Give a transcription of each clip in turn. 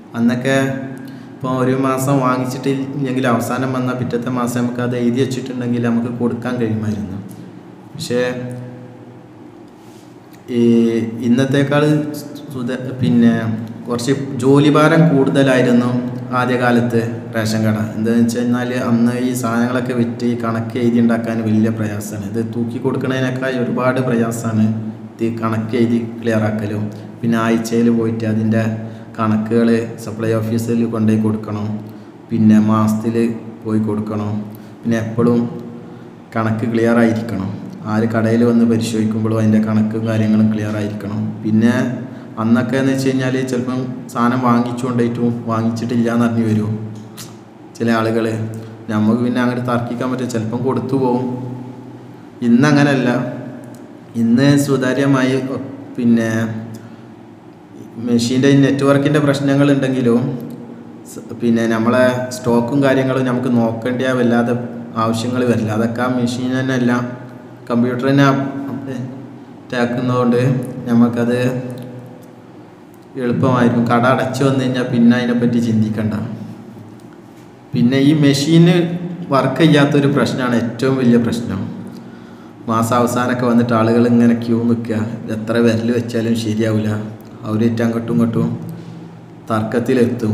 അന്നൊക്കെ ഇപ്പോൾ ഒരു മാസം വാങ്ങിച്ചിട്ടില്ലെങ്കിൽ അവസാനം വന്ന പിറ്റത്തെ മാസം നമുക്ക് അത് എഴുതി വെച്ചിട്ടുണ്ടെങ്കിൽ നമുക്ക് കൊടുക്കാൻ കഴിയുമായിരുന്നു പക്ഷേ ഈ ഇന്നത്തേക്കാൾ സുത പിന്നെ കുറച്ച് ജോലിഭാരം കൂടുതലായിരുന്നു ആദ്യകാലത്ത് റേഷൻ കട എന്താണെന്ന് വെച്ച് കഴിഞ്ഞാൽ അന്ന് ഈ സാധനങ്ങളൊക്കെ വിറ്റ് ഈ കണക്ക് എഴുതി ഉണ്ടാക്കാൻ വലിയ പ്രയാസമാണ് ഇത് തൂക്കി കൊടുക്കുന്നതിനേക്കാൾ ഒരുപാട് പ്രയാസമാണ് ഇത് കണക്ക് എഴുതി ക്ലിയർ ആക്കലും പിന്നെ ആഴ്ചയിൽ പോയിട്ട് അതിൻ്റെ കണക്കുകൾ സപ്ലൈ ഓഫീസിൽ കൊണ്ടുപോയി കൊടുക്കണം പിന്നെ മാസത്തിൽ പോയി കൊടുക്കണം പിന്നെ എപ്പോഴും കണക്ക് ക്ലിയർ ആയിരിക്കണം ആര് കടയിൽ വന്ന് പരിശോധിക്കുമ്പോഴും അതിൻ്റെ കണക്കും കാര്യങ്ങളും ക്ലിയർ ആയിരിക്കണം പിന്നെ അന്നൊക്കെ എന്ന് വെച്ച് കഴിഞ്ഞാൽ ചിലപ്പം സാധനം വാങ്ങിച്ചു കൊണ്ടുപോയിട്ടും വാങ്ങിച്ചിട്ടില്ല എന്ന് അറിഞ്ഞു വരും ചില ആളുകൾ നമുക്ക് പിന്നെ അങ്ങോട്ട് തർക്കിക്കാൻ പറ്റും ചിലപ്പം കൊടുത്തു പോകും ഇന്ന് അങ്ങനെയല്ല ഇന്ന് സുതാര്യമായി പിന്നെ മെഷീൻ്റെ നെറ്റ്വർക്കിൻ്റെ പ്രശ്നങ്ങൾ ഉണ്ടെങ്കിലും സ് പിന്നെ നമ്മളെ സ്റ്റോക്കും കാര്യങ്ങളും നമുക്ക് നോക്കേണ്ട വല്ലാതെ ആവശ്യങ്ങൾ വരില്ല അതൊക്കെ ആ മെഷീൻ തന്നെ അല്ല കമ്പ്യൂട്ടർ തന്നെ ആക്കുന്നതുകൊണ്ട് നമുക്കത് എളുപ്പമായിരിക്കും കട അടച്ചു വന്നു കഴിഞ്ഞാൽ പിന്നെ അതിനെപ്പറ്റി ചിന്തിക്കണ്ട പിന്നെ ഈ മെഷീന് വർക്ക് ചെയ്യാത്തൊരു പ്രശ്നമാണ് ഏറ്റവും വലിയ പ്രശ്നം മാസം അവസാനമൊക്കെ വന്നിട്ട് ആളുകൾ ഇങ്ങനെ ക്യൂ നിൽക്കുക എത്ര വിരൽ വെച്ചാലും ശരിയാവില്ല അവരേറ്റ് അങ്ങോട്ടും ഇങ്ങോട്ടും തർക്കത്തിലെത്തും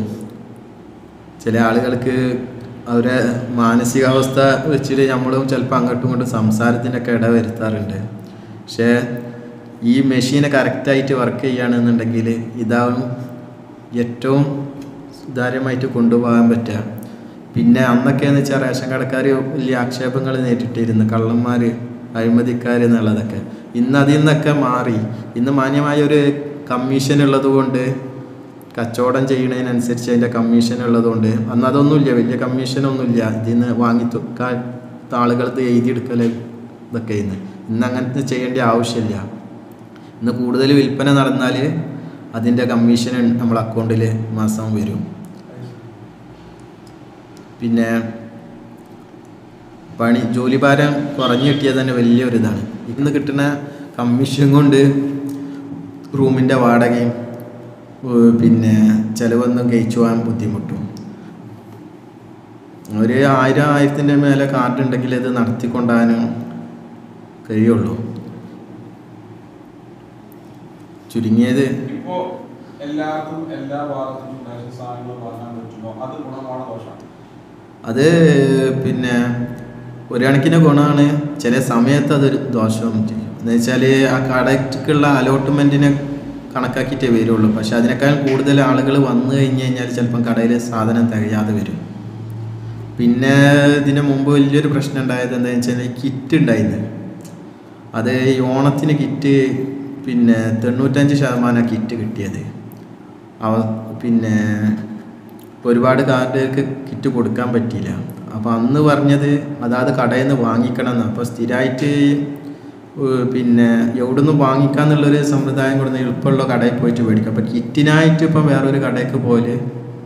ചില ആളുകൾക്ക് അവരെ മാനസികാവസ്ഥ വെച്ചിട്ട് നമ്മളും ചിലപ്പോൾ അങ്ങോട്ടും ഇങ്ങോട്ടും സംസാരത്തിനൊക്കെ ഇട വരുത്താറുണ്ട് പക്ഷേ ഈ മെഷീനെ കറക്റ്റായിട്ട് വർക്ക് ചെയ്യുകയാണെന്നുണ്ടെങ്കിൽ ഇതാവും ഏറ്റവും സുതാര്യമായിട്ട് കൊണ്ടുപോകാൻ പറ്റുക പിന്നെ അന്നൊക്കെയെന്ന് വെച്ചാൽ റേഷൻ കടക്കാർ വലിയ ആക്ഷേപങ്ങൾ നേരിട്ടിരുന്നു കള്ളന്മാർ അഴിമതിക്കാർ എന്നുള്ളതൊക്കെ ഇന്ന് അതിൽ നിന്നൊക്കെ മാറി ഇന്ന് മാന്യമായ ഒരു കമ്മീഷൻ ഉള്ളത് കൊണ്ട് കച്ചവടം ചെയ്യുന്നതിനനുസരിച്ച് അതിൻ്റെ കമ്മീഷൻ ഉള്ളതുകൊണ്ട് അന്ന് അതൊന്നുമില്ല വലിയ കമ്മീഷനൊന്നുമില്ല ഇതിൽ നിന്ന് വാങ്ങി ആളുകൾക്ക് എഴുതിയെടുക്കൽ ഇതൊക്കെ ഇന്ന് ഇന്ന് അങ്ങനത്തെ ചെയ്യേണ്ട ആവശ്യമില്ല ഇന്ന് കൂടുതൽ വിൽപ്പന നടന്നാൽ അതിൻ്റെ കമ്മീഷൻ നമ്മളെ അക്കൗണ്ടിൽ മാസം വരും പിന്നെ പണി ജോലിഭാരം കുറഞ്ഞു കിട്ടിയത് തന്നെ വലിയൊരു ഇതാണ് ഇന്ന് കിട്ടുന്ന കമ്മീഷൻ കൊണ്ട് റൂമിൻ്റെ വാടകയും ഏഹ് പിന്നെ ചിലവൊന്നും കഴിച്ചു പോകാൻ ബുദ്ധിമുട്ടും ഒരു ആയിരം ആയിരത്തിൻ്റെ മേലെ കാർഡ് ഉണ്ടെങ്കിൽ ഇത് നടത്തിക്കൊണ്ടാനും കഴിയുള്ളൂ ചുരുങ്ങിയത് ഇപ്പോ എല്ലാവർക്കും എല്ലാ ഭാഗത്തും റേഷൻ സാധനങ്ങൾ വാങ്ങാൻ പറ്റുമോ അത് ഗുണമാണോ ദോഷമാണ് അത് പിന്നെ ഒരു കണക്കിന് ഗുണമാണ് ചില സമയത്ത് അതൊരു ദോഷവും ചെയ്യും എന്ന് വെച്ചാൽ ആ കടയ്ക്കുള്ള അലോട്ട്മെൻറ്റിനെ കണക്കാക്കിയിട്ടേ വരുള്ളൂ പക്ഷെ അതിനേക്കാൾ കൂടുതൽ ആളുകൾ വന്നു കഴിഞ്ഞ് കഴിഞ്ഞാൽ ചിലപ്പം കടയിൽ സാധനം തികയാതെ വരും പിന്നെ ഇതിന് മുമ്പ് വലിയൊരു പ്രശ്നം ഉണ്ടായത് എന്താണെന്ന് വെച്ചാൽ ഈ കിറ്റ് ഉണ്ടായിരുന്നു അത് ഈ ഓണത്തിന് കിറ്റ് പിന്നെ തൊണ്ണൂറ്റഞ്ച് ശതമാനം കിറ്റ് കിട്ടിയത് അവ പിന്നെ ഒരുപാട് കാർഡുകൾക്ക് കിറ്റ് കൊടുക്കാൻ പറ്റിയില്ല അപ്പോൾ അന്ന് പറഞ്ഞത് അതാത് കടയിൽ നിന്ന് വാങ്ങിക്കണം എന്ന് അപ്പോൾ സ്ഥിരമായിട്ട് ഏഹ് പിന്നെ എവിടുന്ന് വാങ്ങിക്കാന്നുള്ളൊരു സമ്പ്രദായം കൊടുന്ന് എളുപ്പമുള്ള കടയിൽ പോയിട്ട് മേടിക്കാം അപ്പോൾ കിറ്റിനായിട്ട് ഇപ്പം വേറൊരു കടയ്ക്ക് പോലെ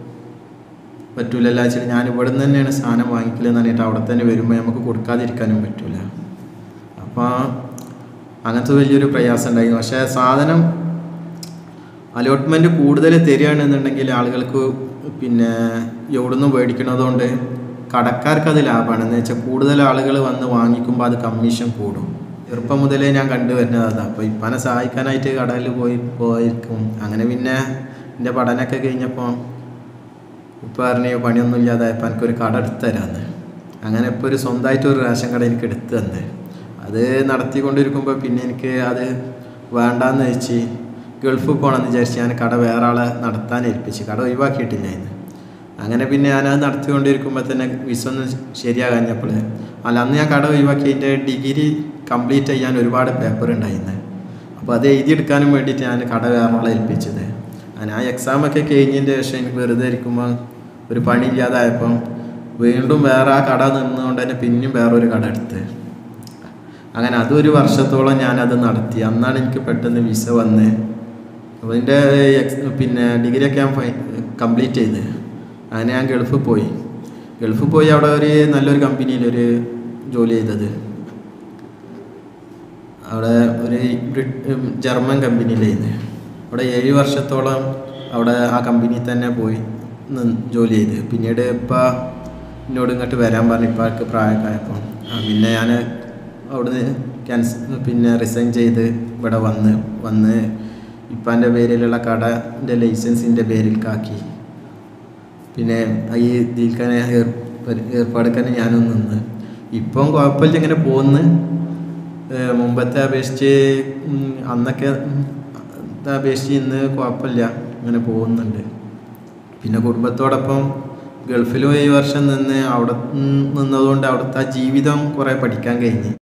പറ്റൂലല്ലോ വെച്ചാൽ ഞാൻ ഇവിടെ നിന്ന് തന്നെയാണ് സാധനം വാങ്ങിക്കലെന്ന് പറഞ്ഞിട്ട് അവിടെ തന്നെ വരുമ്പോൾ നമുക്ക് കൊടുക്കാതിരിക്കാനും പറ്റൂല അപ്പോൾ അങ്ങനത്തെ വലിയൊരു പ്രയാസം ഉണ്ടായിരുന്നു പക്ഷേ സാധനം അലോട്ട്മെൻറ്റ് കൂടുതൽ തരികയാണെന്നുണ്ടെങ്കിൽ ആളുകൾക്ക് പിന്നെ എവിടുന്ന് മേടിക്കണതുകൊണ്ട് കടക്കാർക്ക് അത് ലാഭമാണ് എന്ന് വെച്ചാൽ കൂടുതൽ ആളുകൾ വന്ന് വാങ്ങിക്കുമ്പോൾ അത് കമ്മീഷൻ കൂടും ചെറുപ്പം മുതലേ ഞാൻ കണ്ടുവരുന്നത് അതാണ് അപ്പോൾ ഇപ്പനെ സഹായിക്കാനായിട്ട് കടയിൽ പോയി പോയിരിക്കും അങ്ങനെ പിന്നെ എൻ്റെ പഠനമൊക്കെ കഴിഞ്ഞപ്പോൾ ഇപ്പോൾ പറഞ്ഞു പണിയൊന്നും ഇല്ലാതായപ്പോൾ എനിക്കൊരു കട എടുത്തു തരാമെന്ന് അങ്ങനെ ഇപ്പോൾ ഒരു സ്വന്തമായിട്ട് ഒരു റേഷൻ കട എനിക്ക് എടുത്തു തന്നെ അത് നടത്തിക്കൊണ്ടിരിക്കുമ്പോൾ പിന്നെ എനിക്ക് അത് വേണ്ടാന്ന് വെച്ച് ഗൾഫിൽ പോകണമെന്ന് വിചാരിച്ച് ഞാൻ കട വേറെ ആളെ നടത്താൻ ഏൽപ്പിച്ച് കട ഒഴിവാക്കിയിട്ടില്ല ഇന്ന് അങ്ങനെ പിന്നെ ഞാനത് നടത്തിക്കൊണ്ടിരിക്കുമ്പോൾ തന്നെ വിസ ഒന്നും ശരിയാകാഞ്ഞപ്പോൾ അല്ല അന്ന് ഞാൻ കട ഒഴിവാക്കി അതിൻ്റെ ഡിഗ്രി കംപ്ലീറ്റ് ചെയ്യാൻ ഒരുപാട് പേപ്പർ ഉണ്ടായിരുന്നു അപ്പോൾ അത് എഴുതിയെടുക്കാനും വേണ്ടിയിട്ട് ഞാൻ കട വേറെ ആളെ ഏൽപ്പിച്ചത് അങ്ങനെ ആ എക്സാമൊക്കെ കഴിഞ്ഞതിൻ്റെ ശേഷം എനിക്ക് വെറുതെ ഇരിക്കുമ്പോൾ ഒരു പണി ഇല്ലാതായപ്പം വീണ്ടും വേറെ ആ കട നിന്നുകൊണ്ട് തന്നെ പിന്നെയും വേറൊരു കട എടുത്ത് അങ്ങനെ അതൊരു വർഷത്തോളം ഞാനത് നടത്തി അന്നാണ് എനിക്ക് പെട്ടെന്ന് വിസ വന്ന് അപ്പോൾ അതിൻ്റെ എക്സ് പിന്നെ ഡിഗ്രിയൊക്കെ ഞാൻ കംപ്ലീറ്റ് ചെയ്ത് അങ്ങനെ ഞാൻ ഗൾഫിൽ പോയി ഗൾഫിൽ പോയി അവിടെ ഒരു നല്ലൊരു കമ്പനിയിൽ ഒരു ജോലി ചെയ്തത് അവിടെ ഒരു ബ്രിട്ട് ജർമ്മൻ കമ്പനിയിലായിരുന്നു അവിടെ ഏഴ് വർഷത്തോളം അവിടെ ആ കമ്പനിയിൽ തന്നെ പോയി നിന്ന് ജോലി ചെയ്ത് പിന്നീട് ഇപ്പം എന്നോട് ഇങ്ങോട്ട് വരാൻ പറഞ്ഞു ഇപ്പം ആൾക്ക് പ്രായമൊക്കെ ആയപ്പോൾ ആ പിന്നെ ഞാൻ അവിടുന്ന് ക്യാൻസൽ പിന്നെ റിസൈൻ ചെയ്ത് ഇവിടെ വന്ന് വന്ന് ഇപ്പാൻ്റെ പേരിലുള്ള കടൻ്റെ ലൈസൻസിൻ്റെ പേരിൽക്കാക്കി പിന്നെ ഈ ഇതിൽക്കാനെ ഏർപ്പാടുക്കാനെ ഞാനും നിന്ന് ഇപ്പം കുഴപ്പമില്ല ഇങ്ങനെ പോകുന്നു ഏഹ് മുമ്പത്തെ അപേക്ഷിച്ച് ഉം, അന്നൊക്കെ ഉം, ത്തെ അപേക്ഷിച്ച് ഇന്ന് കുഴപ്പമില്ല ഇങ്ങനെ പോകുന്നുണ്ട് പിന്നെ കുടുംബത്തോടൊപ്പം ഗൾഫിലും ഈ വർഷം നിന്ന് അവിടെ നിന്നതുകൊണ്ട് അവിടുത്തെ ആ ജീവിതം കുറേ പഠിക്കാൻ കഴിഞ്ഞ്